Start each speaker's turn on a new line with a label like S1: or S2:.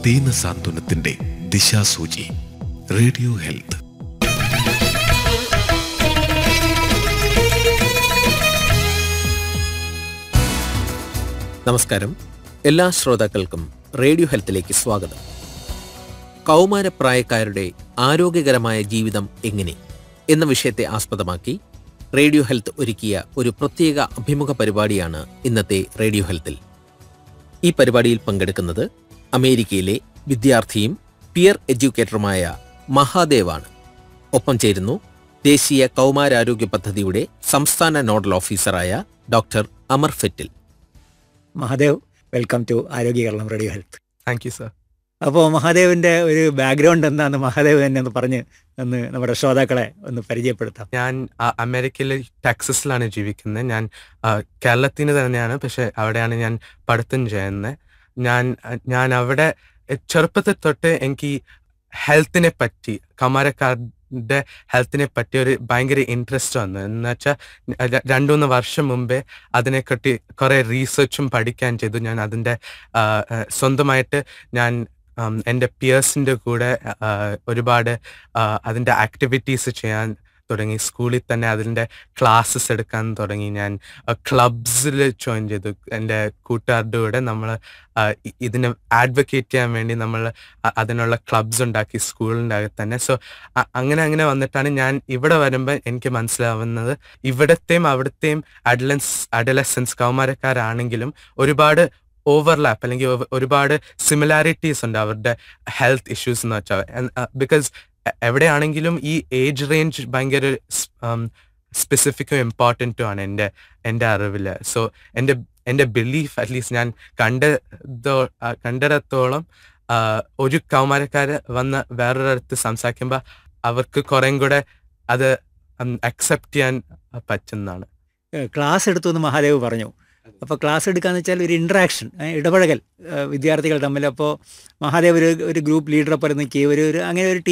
S1: ദീനസാന്ത്വനത്തിന്റെ ദിശാസൂചി radio health
S2: നമസ്കാരം എല്ലാ ശ്രോതാക്കൾക്കും റേഡിയോ ഹെൽത്തിലേക്ക് സ്വാഗതം കൗമാരപ്രായക്കാരുടെ ആരോഗ്യകരമായ ജീവിതം എങ്ങനെ എന്ന വിഷയത്തെ ആസ്പദമാക്കി റേഡിയോ ഹെൽത്ത് ഒരുക്കിയ ഒരു പ്രത്യേക അഭിമുഖ പരിപാടിയാണ് ഇന്നത്തെ റേഡിയോ ഹെൽത്തിൽ ഈ പരിപാടിയിൽ പങ്കെടുക്കുന്നത് അമേരിക്കയിലെ വിദ്യാർത്ഥിയും പിയർ എഡ്യൂക്കേറ്ററുമായ മഹാദേവാണ് ഒപ്പം ചേരുന്നു ദേശീയ കൗമാരാരോഗ്യ പദ്ധതിയുടെ സംസ്ഥാന നോഡൽ ഓഫീസറായ doctor Amar Fettle
S3: Mahadev welcome to Arogya Keralam radio health
S4: thank you sir
S3: അപ്പോൾ മഹാദേവിൻ്റെ ഒരു ബാക്ക്ഗ്രൗണ്ട് എന്താണെന്ന് മഹാദേവ് തന്നെ ഒന്ന് പറഞ്ഞ് ഒന്ന് നമ്മുടെ ശ്രോതാക്കളെ ഒന്ന് പരിചയപ്പെടുത്താം
S4: ഞാൻ ആ, അമേരിക്കയിലെ ടെക്സസിലാണ് ജീവിക്കുന്നത് ഞാൻ ആ, കേരളത്തിന് തന്നെയാണ് പക്ഷെ അവിടെയാണ് ഞാൻ പഠിത്തം ചെയ്യുന്നത് ഞാൻ ആ, ഞാൻ അവിടെ എ, ചെറുപ്പത്തിൽ തൊട്ട് എനിക്ക് ഹെൽത്തിനെ പറ്റി കമാരക്കാരുടെ ഹെൽത്തിനെ പറ്റി ഒരു ഭയങ്കര ഇൻട്രസ്റ്റ് വന്നു എന്ന് വെച്ചാൽ രണ്ടു മൂന്ന് വർഷം മുമ്പേ അതിനെപ്പറ്റി കുറേ റീസെർച്ചും പഠിക്കാൻ ചെയ്തു ഞാൻ അതിൻ്റെ ആ, ആ, സ്വന്തമായിട്ട് ഞാൻ ഉം, എൻ്റെ പിയേഴ്സിൻ്റെ കൂടെ ആ, ഒരുപാട് ആ, അതിൻ്റെ ആക്ടിവിറ്റീസ് ചെയ്യാൻ തുടങ്ങി സ്കൂളിൽ തന്നെ അതിൻ്റെ ക്ലാസ്സസ് എടുക്കാൻ തുടങ്ങി ഞാൻ ക്ലബ്സിൽ ജോയിൻ ചെയ്തു എൻ്റെ കൂട്ടുകാരുടെ കൂടെ നമ്മൾ ഇതിനെ ആഡ്വക്കേറ്റ് ചെയ്യാൻ വേണ്ടി നമ്മൾ അതിനുള്ള ക്ലബ്സ് ഉണ്ടാക്കി സ്കൂളിൻ്റെ അകത്ത് തന്നെ സോ അങ്ങനെ അങ്ങനെ വന്നിട്ടാണ് ഞാൻ ഇവിടെ വരുമ്പോൾ എനിക്ക് മനസ്സിലാവുന്നത് ഇവിടത്തെയും അവിടത്തെയും അഡലൻസ് അഡലസൻസ് കൗമാരക്കാരാണെങ്കിലും ഒരുപാട് ഓവർലാപ്പ് അല്ലെങ്കിൽ ഒ- ഒരുപാട് സിമിലാരിറ്റീസ് ഉണ്ട് അവരുടെ ഹെൽത്ത് ഇഷ്യൂസ് എന്ന് വെച്ചാൽ ബിക്കോസ് എവിടെയാണെങ്കിലും ഈ ഏജ് റേഞ്ച് ഭയങ്കര സ്പെസിഫിക്കും ഇമ്പോർട്ടൻറ്റും ആണ് എൻ്റെ എൻ്റെ അറിവിൽ സോ എൻ്റെ എൻ്റെ ബിലീഫ് അറ്റ്ലീസ്റ്റ് ഞാൻ കണ്ടതോ ആ, കണ്ടിടത്തോളം ആ, ഒരു കൗമാരക്കാര് വന്ന് വേറൊരിടത്ത് സംസാരിക്കുമ്പോൾ അവർക്ക് കുറേം കൂടെ അത് അക്സെപ്റ്റ് ചെയ്യാൻ പറ്റുന്നതാണ്
S3: ഏഹ് ക്ലാസ് എടുത്തു എന്ന് മഹാദേവ് പറഞ്ഞു അപ്പോൾ ക്ലാസ് എടുക്കാന്ന് വെച്ചാൽ ഒരു ഇൻട്രാക്ഷൻ ഇടപഴകൽ ഏഹ് വിദ്യാർത്ഥികൾ തമ്മിൽ അപ്പോൾ മഹാദേവ് ഒരു ഒരു ഗ്രൂപ്പ് ലീഡറെ പോലെ നിൽക്കുകയും ഒരു ഒരു അങ്ങനെ ഒരു